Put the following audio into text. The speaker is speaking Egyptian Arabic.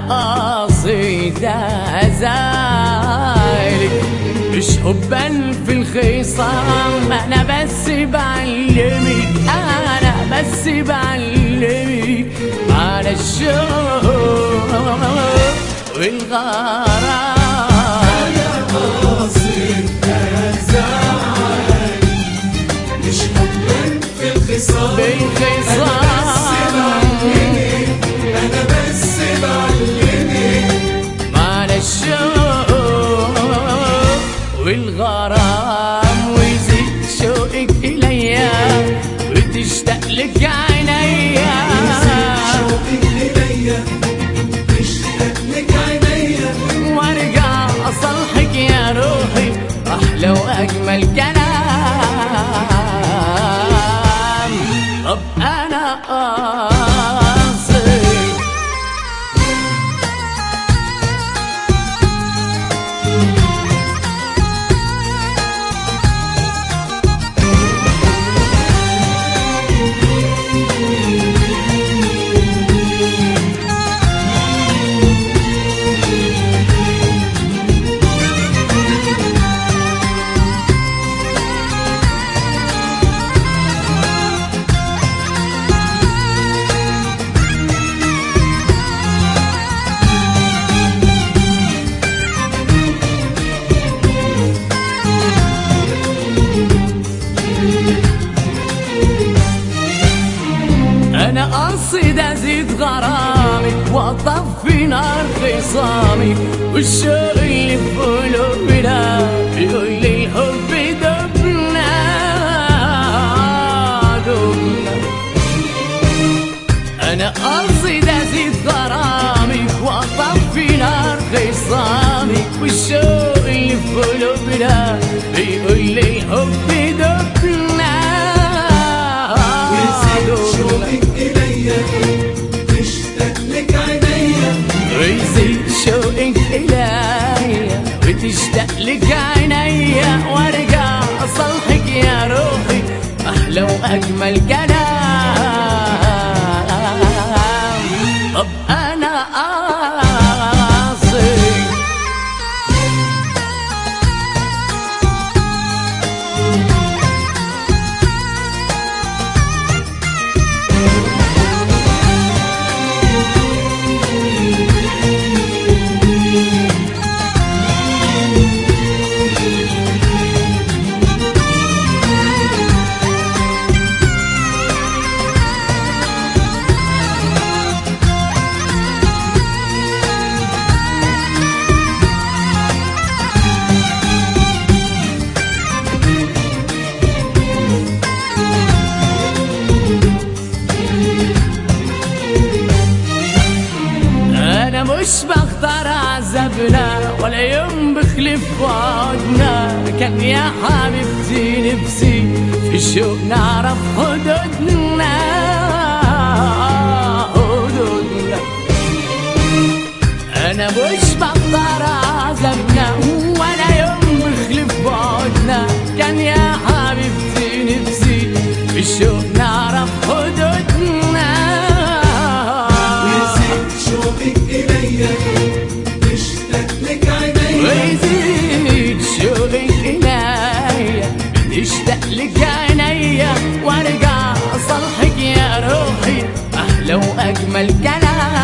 قصيدة أزايلك مش حبا في الخصام أنا بس بعلمك أنا بس بعلمك على الشوق والغرام قاصد أزعل مش حبا في الخصام بالخصام أنا بس بعلمك على الشوق والغرام ويزيد شوقك إليا وتشتاق لك عينيا شوقك إليا تشتاق لك عينيا وارجع اصلحك يا روحي احلى واجمل كلام طب انا قاصد انا قصد ازيد غرامك واطفي نار خصامك والشوق اللي في قلوبنا يقول لي الحب دبنا دبنا انا قصد ازيد غرامك واطفي نار خصامك والشوق اللي في قلوبنا يقول لي الحب دبنا ويزيد دبنا. شوقك إليا تشتاق لك عينيا ويزيد شوقك إليا وتشتاق لك عينيا وارجع اصلحك يا روحي احلى واجمل كلام طب انا قاصد انا مش بختار عذابنا ولا يوم بخلف وعدنا كان يا حبيبتي نفسي في الشوق نعرف حدودنا حدودنا انا مش بختار عذابنا ولا يوم بخلف وعدنا كان يا حبيبتي نفسي في الشوق نعرف حدودنا ويزيد شوقك إليا تشتاق لك عينيا ويزيد شوقك إليا بتشتاق لك عينيا وارجع اصلحك يا روحي احلى واجمل كلام